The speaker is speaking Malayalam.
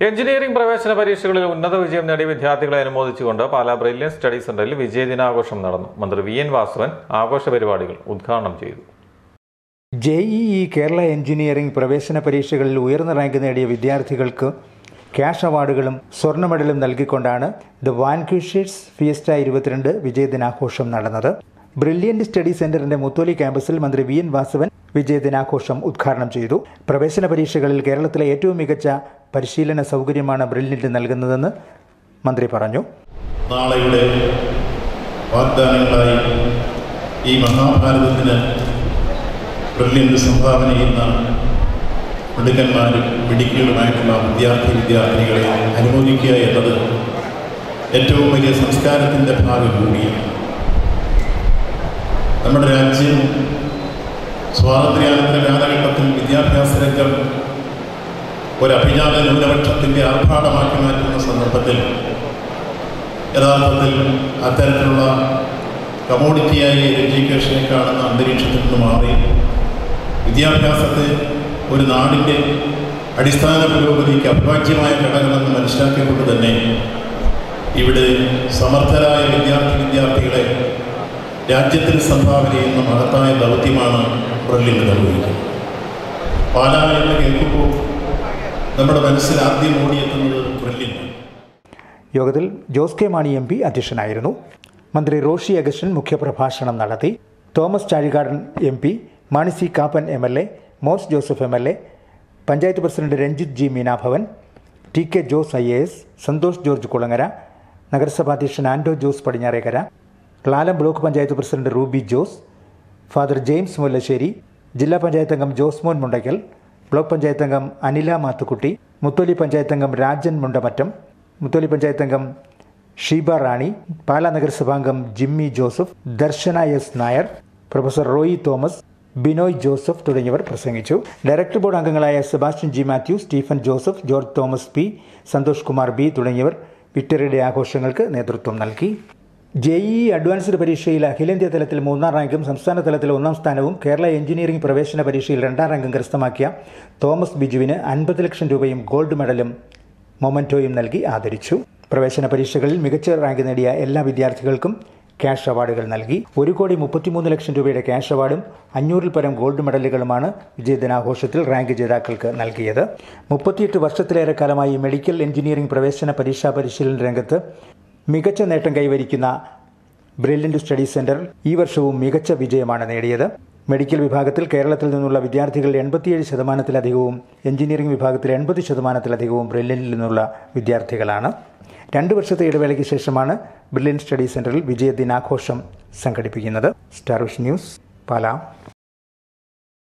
എഞ്ചിനീയറിംഗ് പ്രവേശന പരീക്ഷകളിൽ ഉന്നത വിജയം നേടിയ വിദ്യാർത്ഥികളെ അനുമോദിച്ചുകൊണ്ട് പാലാ ബ്രില്യൻ സ്റ്റഡി സെന്ററിൽ വിജയദിനാഘോഷം നടന്നു മന്ത്രി വി എൻ വാസവൻ ആഘോഷ പരിപാടികൾ ഉദ്ഘാടനം ചെയ്തു ജെഇഇ കേരള എഞ്ചിനീയറിംഗ് പ്രവേശന പരീക്ഷകളിൽ ഉയർന്ന റാങ്ക് നേടിയ വിദ്യാർത്ഥികൾക്ക് ക്യാഷ് അവാർഡുകളും സ്വർണ്ണ മെഡലും നൽകിക്കൊണ്ടാണ് ദ വാൻക്വിഷേഴ്സ് ഫിയസ്റ്റ ഇരുപത്തിരണ്ട് വിജയദിനാഘോഷം നടന്നത് ബ്രില്യന്റ് സ്റ്റഡി സെന്ററിന്റെ മുത്തോലി ക്യാമ്പസിൽ മന്ത്രി വി എൻ വാസവൻ വിജയദിനാഘോഷം ഉദ്ഘാടനം ചെയ്തു പ്രവേശന പരീക്ഷകളിൽ കേരളത്തിലെ ഏറ്റവും മികച്ച പരിശീലന സൗകര്യമാണ് ബ്രില്യന്റ് നൽകുന്നതെന്ന് മന്ത്രി പറഞ്ഞു നാളെയുടെ വാഗ്ദാനങ്ങളായി ഈ മഹാഭാരതത്തിന് ബ്രില്യൻ്റ് സംഭാവന ചെയ്യുന്ന മിടുക്കന്മാരും മിടുക്കികളുമായിട്ടുള്ള വിദ്യാർത്ഥി വിദ്യാർത്ഥിനികളെ അനുമോദിക്കുക എന്നത് ഏറ്റവും വലിയ സംസ്കാരത്തിൻ്റെ ഭാഗം കൂടിയാണ് നമ്മുടെ രാജ്യം സ്വാതന്ത്ര്യാനന്തര കാലഘട്ടത്തിൽ വിദ്യാഭ്യാസ രംഗം ഒരു അഭിജാത ന്യൂനപക്ഷത്തിൻ്റെ ആർഭാടമാക്കി മാറ്റുന്ന സന്ദർഭത്തിൽ യഥാർത്ഥത്തിൽ അത്തരത്തിലുള്ള കമോഡിറ്റിയായി എഡ്യൂക്കേഷനെ കാണുന്ന അന്തരീക്ഷത്തിൽ നിന്ന് മാറി വിദ്യാഭ്യാസത്തെ ഒരു നാടിൻ്റെ അടിസ്ഥാന പുരോഗതിക്ക് അഭിവാജ്യമായ ഘടകമെന്ന് മനസ്സിലാക്കിക്കൊണ്ട് തന്നെ ഇവിടെ സമർത്ഥരായ വിദ്യാർത്ഥി വിദ്യാർത്ഥികളെ രാജ്യത്തിന് സംഭാവന ചെയ്യുന്ന മഹത്തായ ദൗത്യമാണ് ബ്രല്ലിന് നിർവഹിക്കുന്നത് പാലാ എന്ന് കേൾക്കുമ്പോൾ നമ്മുടെ മനസ്സിൽ ആദ്യം ഓടിയെത്തുന്നത് ബ്രല്ലിനാണ് യോഗത്തിൽ Jose K Mani M P അധ്യക്ഷനായിരുന്നു മന്ത്രി റോഷി അഗസ്റ്റൻ മുഖ്യപ്രഭാഷണം നടത്തി Thomas Chazhikadan M P Mani C Kappan M L A Mons Joseph M L A panchayat president Ranjith G Meenabhavan T K Jose I A S Santhosh George Kulangara നഗരസഭാ അധ്യക്ഷൻ Ando Jose Padinjarekkara Lalam block panchayat president Ruby Jose father James Mullassery ജില്ലാ പഞ്ചായത്ത് അംഗം ജോസ്മോൻ മുണ്ടയ്ക്കൽ ബ്ലോക്ക് പഞ്ചായത്ത് അംഗം അനില മാത്തുക്കുട്ടി മുത്തോലി പഞ്ചായത്ത് അംഗം രാജൻ മുണ്ടമറ്റം മുത്തോലി പഞ്ചായത്ത് അംഗം ഷീബ റാണി പാലാ നഗരസഭാംഗം ജിമ്മി ജോസഫ് ദർശന എസ് നായർ പ്രൊഫസർ റോയി തോമസ് ബിനോയ് ജോസഫ് തുടങ്ങിയവർ പ്രസംഗിച്ചു ഡയറക്ടർ ബോർഡ് അംഗങ്ങളായ Sebastian G Mathew Stephen Joseph George Thomas P Santhosh Kumar B തുടങ്ങിയവർ വിക്ടറിയുടെ ആഘോഷങ്ങൾക്ക് നേതൃത്വം നൽകി ജെഇഇ അഡ്വാൻസ്ഡ് പരീക്ഷയിൽ അഖിലേന്ത്യാ തലത്തിൽ മൂന്നാം റാങ്കും സംസ്ഥാന തലത്തിൽ ഒന്നാം സ്ഥാനവും കേരള എഞ്ചിനീയറിംഗ് പ്രവേശന പരീക്ഷയിൽ രണ്ടാം റാങ്കും കരസ്ഥമാക്കിയ തോമസ് ബിജുവിന് അൻപത് ലക്ഷം രൂപയും ഗോൾഡ് മെഡലും മൊമന്റോയും നൽകി ആദരിച്ചു പ്രവേശന പരീക്ഷകളിൽ മികച്ച റാങ്ക് നേടിയ എല്ലാ വിദ്യാർത്ഥികൾക്കും ക്യാഷ് അവാർഡുകൾ നൽകി ഒരു കോടി മുപ്പത്തിമൂന്ന് ലക്ഷം രൂപയുടെ ക്യാഷ് അവാർഡും അഞ്ഞൂറിൽ പരം ഗോൾഡ് മെഡലുകളുമാണ് വിജയദിനാഘോഷത്തിൽ റാങ്ക് ജേതാക്കൾക്ക് നൽകിയത് മുപ്പത്തിയെട്ട് വർഷത്തിലേറെ കാലമായി മെഡിക്കൽ എഞ്ചിനീയറിംഗ് പ്രവേശന പരീക്ഷാ പരിശീലന രംഗത്ത് മികച്ച നേട്ടം കൈവരിക്കുന്ന ബ്രില്യൻ്റ് സ്റ്റഡി സെന്റർ ഈ വർഷവും മികച്ച വിജയമാണ് നേടിയത് മെഡിക്കൽ വിഭാഗത്തിൽ കേരളത്തിൽ നിന്നുള്ള വിദ്യാർത്ഥികൾ എൺപത്തിയേഴ് ശതമാനത്തിലധികവും എഞ്ചിനീയറിംഗ് വിഭാഗത്തിൽ എൺപത് ശതമാനത്തിലധികവും ബ്രില്യനിൽ നിന്നുള്ള വിദ്യാർത്ഥികളാണ് രണ്ട് വർഷത്തെ ഇടവേളയ്ക്ക് ശേഷമാണ് ബ്രില്യൻ സ്റ്റഡി സെന്ററിൽ വിജയദിനാഘോഷം സംഘടിപ്പിക്കുന്നത് സ്റ്റാർ വിഷൻ ന്യൂസ് പാലാ